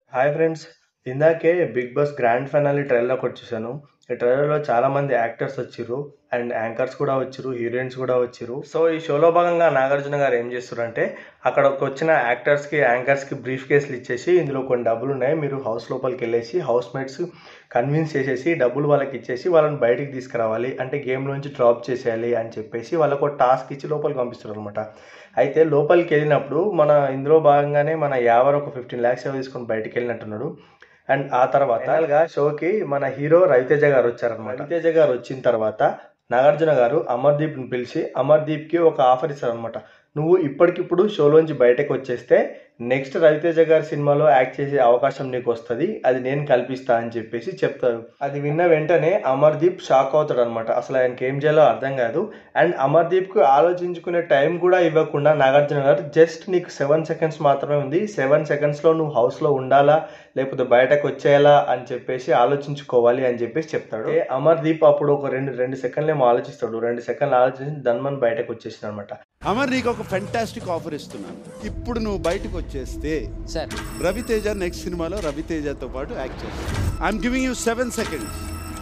hi friends ఇందాకే Bigg Boss grand final ట్రైలర్కి వచ్చేసాను ఈ ట్రైలర్లో చాలా మంది యాక్టర్స్ వచ్చిర్రు అండ్ యాంకర్స్ కూడా వచ్చిర్రు హీరోయిన్స్ కూడా వచ్చిర్రు సో ఈ షోలో భాగంగా నాగార్జున గారు ఏం చేస్తారంటే అక్కడ వచ్చిన యాక్టర్స్కి యాంకర్స్కి బ్రీఫ్ కేసులు ఇచ్చేసి ఇందులో కొన్ని డబ్బులు ఉన్నాయి మీరు హౌస్ లోపలికి వెళ్ళేసి హౌస్ మేట్స్ కన్విన్స్ చేసేసి డబ్బులు వాళ్ళకి ఇచ్చేసి వాళ్ళని బయటికి తీసుకురావాలి అంటే గేమ్ నుంచి డ్రాప్ చేసేయాలి అని చెప్పేసి వాళ్ళకు ఒక టాస్క్ ఇచ్చి లోపలికి పంపిస్తారు అనమాట అయితే లోపలికి వెళ్ళినప్పుడు మన ఇందులో భాగంగానే మన యావర్ ఒక ఫిఫ్టీన్ ల్యాక్స్ ఏవో తీసుకొని బయటికి వెళ్ళినట్టున్నాడు అండ్ ఆ తర్వాత final గా షోకి మన హీరో రవితేజ గారు వచ్చారనమాట రవితేజ గారు వచ్చిన తర్వాత నాగార్జున గారు అమర్దీప్ని పిలిచి అమర్దీప్కి ఒక ఆఫర్ ఇస్తారనమాట నువ్వు ఇప్పటికిప్పుడు షోలోంచి బయటకు వచ్చేస్తే నెక్స్ట్ రవితేజ గారి సినిమాలో యాక్ట్ చేసే అవకాశం నీకు వస్తుంది అది నేను కల్పిస్తా అని చెప్పేసి చెప్తారు అది విన్న వెంటనే అమర్దీప్ షాక్ అవుతాడు అనమాట అసలు ఆయనకి ఏం చేయాలో అర్థం కాదు అండ్ అమర్దీప్కు ఆలోచించుకునే టైం కూడా ఇవ్వకుండా నాగార్జున గారు జస్ట్ నీకు సెవెన్ సెకండ్స్ మాత్రమే ఉంది సెవెన్ సెకండ్స్లో నువ్వు హౌస్లో ఉండాలా లేకపోతే బయటకు వచ్చేయాలా అని చెప్పేసి ఆలోచించుకోవాలి అని చెప్పేసి చెప్తాడు ఏ అమర్దీప్ అప్పుడు ఒక రెండు రెండు సెకండ్లు ఏమో ఆలోచిస్తాడు రెండు సెకండ్లు ఆలోచించి ధన్మన్ బయటకు వచ్చేసిన అనమాట అమర్ నీకు ఒక ఫెంటాస్టిక్ ఆఫర్ ఇస్తున్నాను ఇప్పుడు నువ్వు బయటకు వచ్చేస్తే సార్ రవితేజ నెక్స్ట్ సినిమాలో రవితేజతో పాటు యాక్ట్ చేస్తాను I'm giving you seven seconds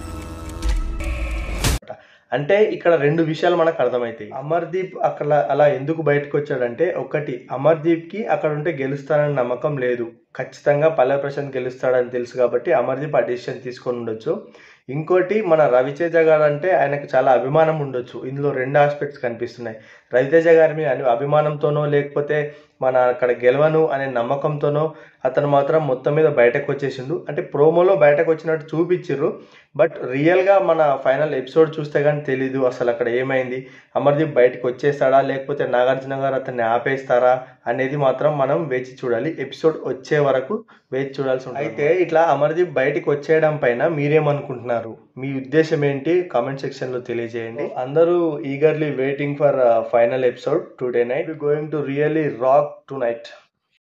అంటే ఇక్కడ రెండు విషయాలు మనకు అర్థమవుతాయి అమర్దీప్ అక్కడ అలా ఎందుకు బయటకు వచ్చాడంటే ఒకటి అమర్దీప్కి అక్కడ ఉంటే గెలుస్తానని నమ్మకం లేదు ఖచ్చితంగా పల్లె ప్రశాంత్ గెలుస్తాడని తెలుసు కాబట్టి అమర్దీప్ ఆ డెసిషన్ తీసుకొని ఉండొచ్చు ఇంకోటి మన రవితేజ గారు అంటే ఆయనకు చాలా అభిమానం ఉండొచ్చు ఇందులో రెండు ఆస్పెక్ట్స్ కనిపిస్తున్నాయి రవితేజ గారి మీద అను- అభిమానంతోనో లేకపోతే మన అక్కడ గెలవను అనే నమ్మకంతోనో అతను మాత్రం మొత్తం మీద బయటకు వచ్చేసిండు అంటే ప్రోమోలో బయటకు వచ్చినట్టు చూపించిర్రు బట్ రియల్గా మన ఫైనల్ ఎపిసోడ్ చూస్తే కానీ తెలీదు అసలు అక్కడ ఏమైంది అమర్దీప్ బయటకు వచ్చేస్తాడా లేకపోతే నాగార్జున గారు అతన్ని ఆపేస్తారా అనేది మాత్రం మనం వేచి చూడాలి ఎపిసోడ్ వచ్చే వరకు వేచి చూడాల్సి ఉంటుంది అయితే ఇట్లా అమర్దీప్ బయటికి వచ్చేయడం పైన మీరేమనుకుంటున్నారు మీ ఉద్దేశం ఏంటి కామెంట్ సెక్షన్లో తెలియజేయండి అందరూ eagerly waiting for final episode today night going to really rock to night